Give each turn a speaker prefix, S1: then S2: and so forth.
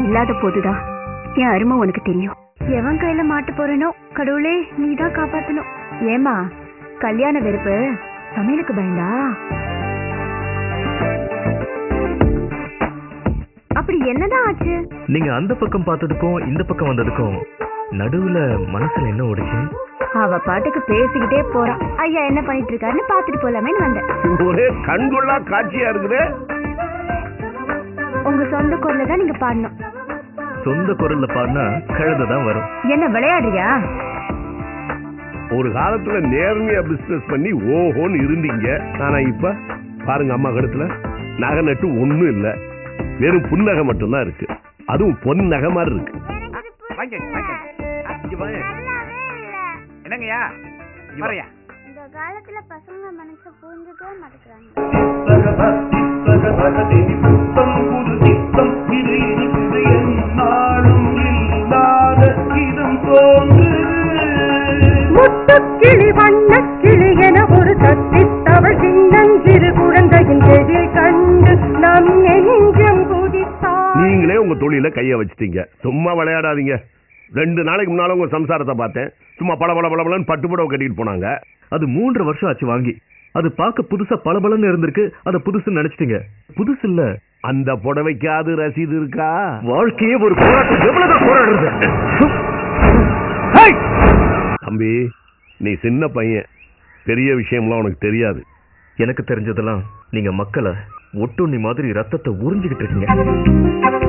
S1: இல்லாத போதுதான் என் அருமை உனக்கு தெரியும் எவன் கையில மாட்டு போறேனோ கடவுளே நீ தான் காப்பாத்தணும் ஏமா கல்யாண வெறுப்பு சமையலுக்கு பயந்தா அப்படி என்னதான் ஆச்சு
S2: நீங்க அந்த பக்கம் பார்த்ததுக்கும் இந்த பக்கம் வந்ததுக்கும் நடுவுல மனசுல என்ன ஓடுச்சு
S1: அவ பாட்டுக்கு பேசிக்கிட்டே போறா ஐயா என்ன பண்ணிட்டு இருக்காருன்னு பாத்துட்டு போலாமேன்னு வந்தேன்
S3: ஒரே கண்கொள்ளா காட்சியா இருக்குது
S1: உங்க சொந்த குரல்ல தான் நீங்க பாடணும்
S2: சொந்த குரல்ல பாடினா கழுத தான் வரும்
S1: என்ன விளையாடுறியா
S3: ஒரு காலத்துல நேர்மையா பிசினஸ் பண்ணி ஓஹோன்னு இருந்தீங்க ஆனா இப்ப பாருங்க அம்மா கழுத்துல நகை நட்டு ஒண்ணும் இல்ல வெறும் புன்னகை மட்டும்தான் இருக்கு அதுவும் பொன் நகை மாதிரி இருக்கு
S4: வாங்க வாங்க இங்க வாங்க என்னங்கய்யா இங்க வரையா
S5: இந்த காலத்துல பசங்க மனசை புரிஞ்சுக்கவே மாட்டேங்கிறாங்க
S6: முத்துக்கிளி வண்ணக்கிளி என ஒரு தத்தித்தவள் சின்னஞ்சிறு குழந்தையின் எதிர் கண்டு நம் நெஞ்சம் குதித்தார்
S3: நீங்களே உங்க தொழில கைய வச்சிட்டீங்க சும்மா விளையாடாதீங்க ரெண்டு நாளைக்கு முன்னால உங்க சம்சாரத்தை பார்த்தேன் சும்மா பல பல பலன்னு பட்டு புடவை கட்டிட்டு போனாங்க
S2: அது மூன்றரை வருஷம் ஆச்சு வாங்கி அது பார்க்க புதுசா பளபளன்னு இருந்திருக்கு அதை புதுசுன்னு நினைச்சிட்டீங்க புதுசு இல்ல
S3: அந்த புடவைக்காது ரசீது இருக்கா
S2: வாழ்க்கையே ஒரு போராட்டம் எவ்வளவுதான் போராடுறது
S3: தம்பி நீ சின்ன பையன் பெரிய விஷயம்லாம் உனக்கு தெரியாது
S2: எனக்கு தெரிஞ்சதெல்லாம் நீங்க மக்களை ஒட்டுண்ணி மாதிரி ரத்தத்தை உறிஞ்சிக்கிட்டு இருக்கீங்க